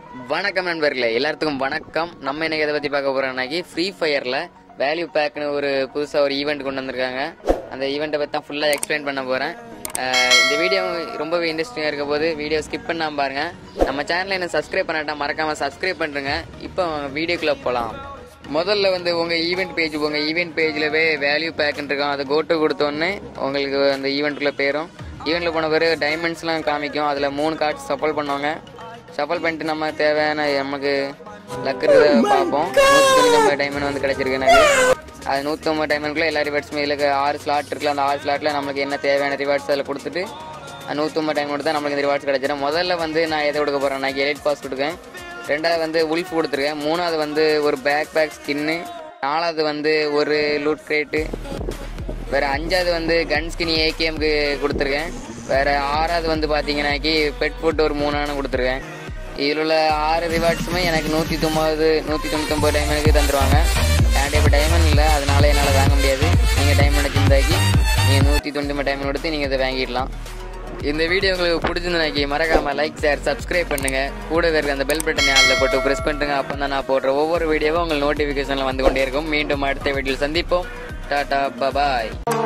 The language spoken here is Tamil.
வணக்கம் நண்பர்களே எல்லாத்துக்கும் வணக்கம் நம்ம இன்னைக்கு எதை பத்தி பார்க்க போறோம்னாக்கி ஃப்ரீ ஃபயர்ல வேல்யூ பேக்னு ஒரு புதுசா ஒரு ஈவெண்ட் கொண்டு வந்திருக்காங்க அந்த ஈவெண்ட்டை பத்தி தான் ஃபுல்லா எக்ஸ்பிளைன் பண்ண போறேன் அஹ் இந்த வீடியோ ரொம்பவே இன்ட்ரெஸ்டிங்காக இருக்க போது வீடியோ ஸ்கிப் பண்ணாம பாருங்க நம்ம சேனலை என்ன சப்ஸ்கிரைப் பண்ணாட்டா மறக்காம சப்ஸ்கிரைப் பண்ணுங்க இப்போ வீடியோக்குள்ள போலாம் முதல்ல வந்து உங்க ஈவெண்ட் பேஜ் உங்க ஈவெண்ட் பேஜ்லவே வேல்யூ பேக்னு இருக்கும் அதை கோட்டு கொடுத்தோன்னே உங்களுக்கு அந்த ஈவெண்ட்டுக்குள்ள பேரும் ஈவெண்ட்ல போன பிறகு டைமண்ட்ஸ்லாம் காமிக்கும் அதுல மூணு கார்ட்ஸ் சப்போர்ட் பண்ணுவாங்க ஷஃபல் பண்ணிட்டு நம்ம தேவையான நமக்கு லக் இருக்கிறத பார்ப்போம் நூற்றி தொண்ணூத்தொம்பது டைமண்ட் வந்து கிடைச்சிருக்கு எனக்கு அது நூற்றம்பது டைமண்ட்குள்ள எல்லா ரிவார்ட்ஸுமே இல்லை ஆறு ஸ்லாட் இருக்குல்ல அந்த ஆறு ஸ்லாட்டில் நம்மளுக்கு என்ன தேவையான ரிவார்ட்ஸ் அதில் கொடுத்துட்டு அந்த நூற்றம்பது டைமண்ட் தான் நம்மளுக்கு இந்த ரிவார்ட்ஸ் கிடைச்சிடும் முதல்ல வந்து நான் எதை கொடுக்க போகிறேன் நான் எலைட் பாஸ் கொடுக்கேன் ரெண்டாவது வந்து உல்ஃப் கொடுத்துருக்கேன் மூணாவது வந்து ஒரு பேக் பேக் ஸ்கின்னு நாலாவது வந்து ஒரு லூட் கிரேட்டு வேற அஞ்சாவது வந்து கன் ஸ்கின் ஏகேஎம்க்கு கொடுத்துருக்கேன் வேற ஆறாவது வந்து பார்த்தீங்கன்னாக்கி பெட் ஃபுட் ஒரு மூணானு கொடுத்துருக்கேன் இதில் உள்ள ஆறு ரிவார்ட்ஸுமே எனக்கு நூற்றி தொம்பது நூற்றி தொண்ணூத்தொம்பது டைமண்டுக்கு தந்துடுவாங்க என்கிட்ட இப்போ டைமண்ட் இல்லை அதனால என்னால் வாங்க முடியாது நீங்கள் டைமண்ட் வச்சிருந்தாக்கி நீங்கள் நூற்றி தொண்ணூத்தொம்பது டைமண்ட் கொடுத்து நீங்கள் இதை வாங்கிடலாம் இந்த வீடியோ உங்களுக்கு பிடிச்சிருந்தாக்கி மறக்காம லைக் ஷேர் சப்ஸ்கிரைப் பண்ணுங்க கூடவே இருக்க அந்த பெல் பட்டனை அதில் போட்டு ப்ரெஸ் பண்ணுங்க அப்போ தான் நான் போடுற ஒவ்வொரு வீடியோவும் உங்களுக்கு நோட்டிஃபிகேஷனில் வந்து கொண்டே இருக்கும் மீண்டும் அடுத்த வீடியோவில் சந்திப்போம் டாடா பபாய்